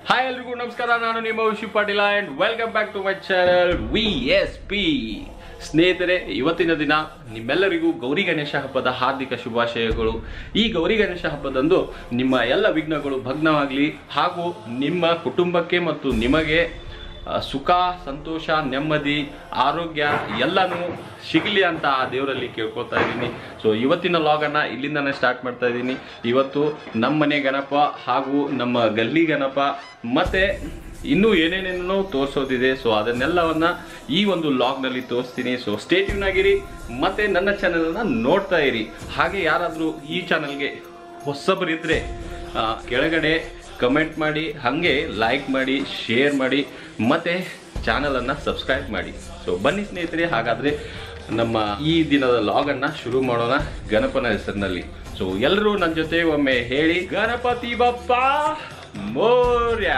Hi ಎಲ್ರಿಗೂ ನಮಸ್ಕಾರ ನಾನು ನಿಮ್ಮ Vishu Patil and welcome back to my channel V S P ಸ್ನೇಹಿತರೆ ಇವತ್ತಿನ ದಿನ ನಿಮ್ಮೆಲ್ಲರಿಗೂ ಗೌರಿ ಗಣೇಶ ಹಬ್ಬದ ಹಾರ್ದಿಕ ಶುಭಾಶಯಗಳು ಈ ಗೌರಿ ಗಣೇಶ ಹಬ್ಬದಂದು ನಿಮ್ಮ ಎಲ್ಲ ವಿಘ್ನಗಳು ಭಗ್ನವಾಗಲಿ ಹಾಗೂ ನಿಮ್ಮ ಕುಟುಂಬಕ್ಕೆ ಮತ್ತು ನಿಮಗೆ ಆ, ಸುಖ ಸಂತೋಷ ನೆಮ್ಮದಿ ಆರೋಗ್ಯ ಎಲ್ಲನೂ ಸಿಗಲಿ ಅಂತ ಆ ದೇವರಲ್ಲಿ ಕೇಳ್ಕೊತಾ ಇದ್ದೀನಿ ಸೊ ಇವತ್ತಿನ ಲಾಗನ್ನು ಇಲ್ಲಿಂದನೇ ಸ್ಟಾರ್ಟ್ ಮಾಡ್ತಾ ಇದ್ದೀನಿ ಇವತ್ತು ನಮ್ಮ ಮನೆ ಗಣಪ ಹಾಗೂ ನಮ್ಮ ಗಲ್ಲಿ ಗಣಪ ಮತ್ತೆ ಇನ್ನೂ ಏನೇನೇನೋ ತೋರಿಸೋದಿದೆ ಸೊ ಅದನ್ನೆಲ್ಲವನ್ನ ಈ ಒಂದು ಲಾಗ್ನಲ್ಲಿ ತೋರಿಸ್ತೀನಿ ಸೊ ಸ್ಟೇಟ್ಯೂನ್ ಆಗಿರಿ ಮತ್ತೆ ನನ್ನ ಚಾನಲನ್ನು ನೋಡ್ತಾ ಇರಿ ಹಾಗೆ ಯಾರಾದರೂ ಈ ಚಾನಲ್ಗೆ ಹೊಸಬರಿದ್ರೆ ಆ, ಕೆಳಗಡೆ ಕಮೆಂಟ್ ಮಾಡಿ ಹಾಗೆ ಲೈಕ್ ಮಾಡಿ ಶೇರ್ ಮಾಡಿ ಮತ್ತು ಚಾನಲನ್ನು ಸಬ್ಸ್ಕ್ರೈಬ್ ಮಾಡಿ ಸೊ ಬನ್ನಿ ಸ್ನೇಹಿತರೆ ಹಾಗಾದರೆ ನಮ್ಮ ಈ ದಿನದ ಲಾಗನ್ನು ಶುರು ಮಾಡೋಣ ಗಣಪನ ಹೆಸರಿನಲ್ಲಿ ಸೊ ಎಲ್ಲರೂ ನನ್ನ ಜೊತೆ ಒಮ್ಮೆ ಹೇಳಿ ಗಣಪತಿ ಬಪ್ಪ ಮೋರ್ಯ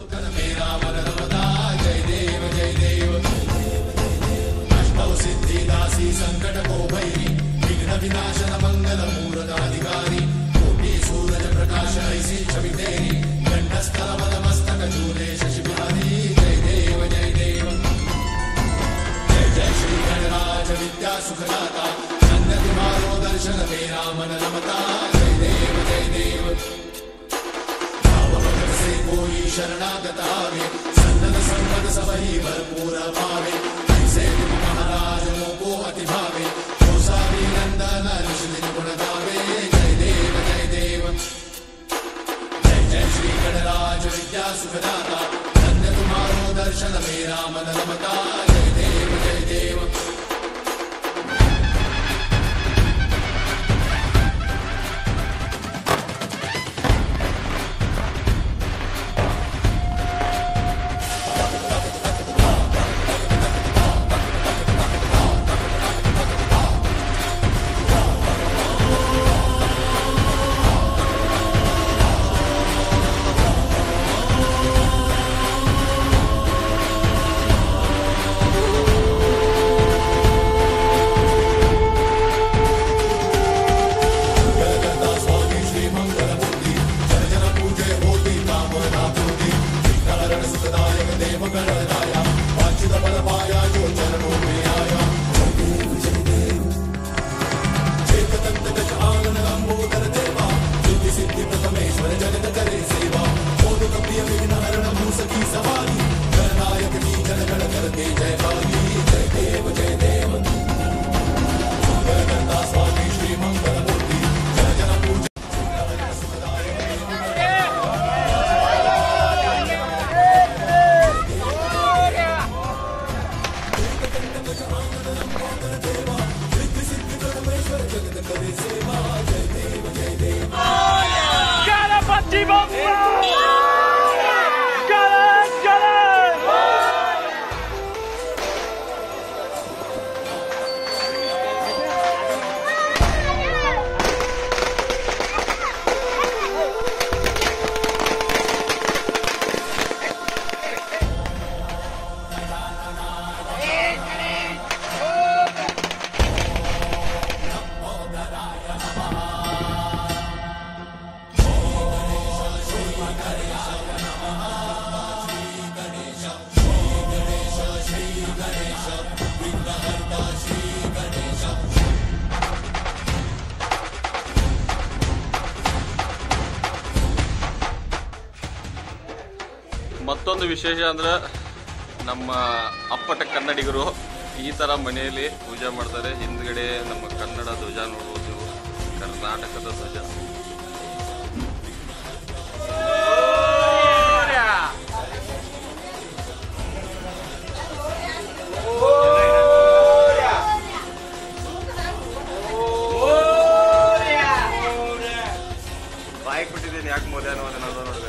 ಗಣಪತಿ ಬಪ್ಪ ಗಣೇಶ್ ಗಣೇಶ್ ಮತ್ತೊಂದು ವಿಶೇಷ ಅಂದ್ರೆ ನಮ್ಮ ಅಪ್ಪಟ ಕನ್ನಡಿಗರು ಈ ತರ ಮನೆಯಲ್ಲಿ ಪೂಜೆ ಮಾಡ್ತಾರೆ ಹಿಂದ್ಗಡೆ ನಮ್ಮ ಕನ್ನಡ ಧ್ವಜ ನೋಡ್ಬೋದು ನೀವು. ಕರ್ನಾಟಕದ ಧ್ವಜ ಬಾಯಿ ಕೊಟ್ಟಿದ್ದೀನಿ ಯಾಕೆ ಮೋದಿ ಅನ್ನೋ ನೋಡ್ಬೇಕು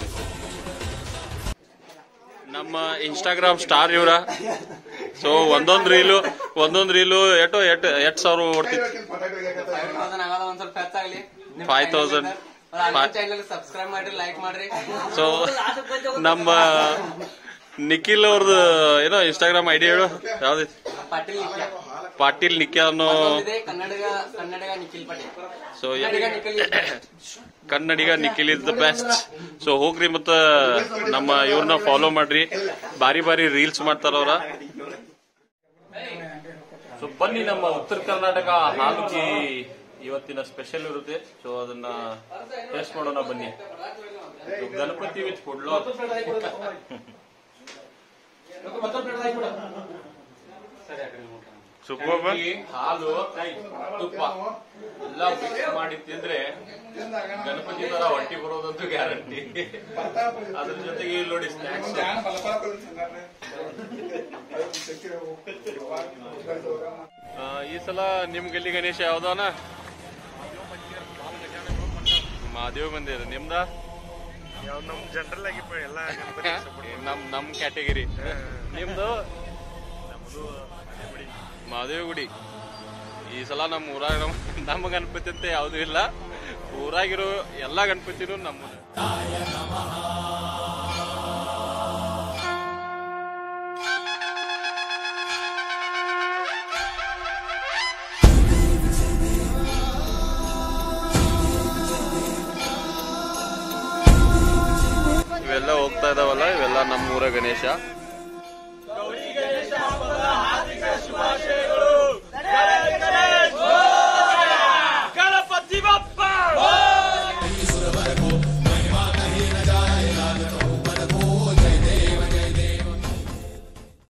ನಮ್ಮ ಇನ್ಸ್ಟಾಗ್ರಾಮ್ ಸ್ಟಾರ್ ಇವ್ರ ಸೊ ಒಂದೊಂದ್ ರೀಲು ಒಂದೊಂದ್ ರೀಲು ಎಟೋ ಎಟ್ ಎಟ್ ಸಾವಿರ ಓಡ್ತಿತ್ತು ಒಂದ್ ಸ್ವಲ್ಪ ಹೆಚ್ಚಾಗ್ಲಿ ಫೈವ್ ತೌಸಂಡ್ ಚಾನಲ್ ಸಬ್ಸ್ಕ್ರೈಬ್ ಮಾಡ್ರಿ ಲೈಕ್ ಮಾಡ್ರಿ ಸೊ ನಮ್ಮ ನಿಖಿಲ್ ಅವ್ರದ್ದು ಏನೋ ಇನ್ಸ್ಟಾಗ್ರಾಮ್ ಐಡಿ ಹೇಳು ಯಾವ್ದೈತಿ ಪಾಟೀಲ್ ಪಾಟೀಲ್ ನಿಖಿಲ್ ಅನ್ನೋ ಇದೆ Kannadiga Kannadiga Nikhil Patel so Kannadiga Nikhil is best. Kannadiga Nikhil is the best so ಹೋಗ್ರಿ ಮತ್ತ ನಮ್ಮ ಇವ್ರನ್ನ ಫಾಲೋ ಮಾಡ್ರಿ ಬಾರಿ ಬಾರಿ ರೀಲ್ಸ್ ಮಾಡ್ತಾರ ಅವ್ರ ಸೊ ಬನ್ನಿ ನಮ್ಮ ಉತ್ತರ ಕರ್ನಾಟಕ ಹಾಲುಕಿ ಇವತ್ತಿನ ಸ್ಪೆಷಲ್ ಇರುತ್ತೆ ಸೊ ಅದನ್ನ ಟೇಸ್ಟ್ ಮಾಡೋಣ ಬನ್ನಿ So, ಗಣಪತಿ ವಿತ್ ಕೊಡ್ಲೋ ಸುಬ್ಬಬ್ಬ ಈ ಹಾಲು ತುಪ್ಪ ಎಲ್ಲ ಮಿಕ್ಸ್ ಮಾಡಿ ತಿಂದ್ರೆ ಗಣಪತಿ ತರ ಹೊಟ್ಟಿ ಬರೋದಂತೂ ಗ್ಯಾರಂಟಿ ಅದ್ರ ಜೊತೆಗೆ ಇಲ್ಲಿ ನೋಡಿ ಸ್ನಾಕ್ಸ್ ಈ ಸಲ ನಿಮ್ ಗಲ್ಲಿ ಗಣೇಶ ಯಾವ್ದಾನ ಮಹಾದೇವ್ ಬಂದಿರ ನಿಮ್ದ ಯಾವ ನಮ್ ಜನರಲ್ ಆಗಿ ಪ- ಎಲ್ಲ ಗಣಪತಿ support ನಮ್ ನಮ್ ಕ್ಯಾಟಗರಿ ನಿಮ್ದು ನಮ್ದು ಅದೇ ಬಿಡಿ. ಮಹಾದೇವ ಗುಡಿ ಈ ಸಲ ನಮ್ಮ ಊರಾಗ ನಮ್ಮ ನಮ್ಮ ಗಣಪತಿ ಅಂತ ಯಾವ್ದು ಇಲ್ಲ ಊರಾಗಿರೋ ಎಲ್ಲಾ ಗಣಪತಿನೂ ನಮ್ಮ ಇವೆಲ್ಲ ಹೋಗ್ತಾ ಇದಾವಲ್ಲ ಇವೆಲ್ಲ ನಮ್ಮ ಊರ ಗಣೇಶ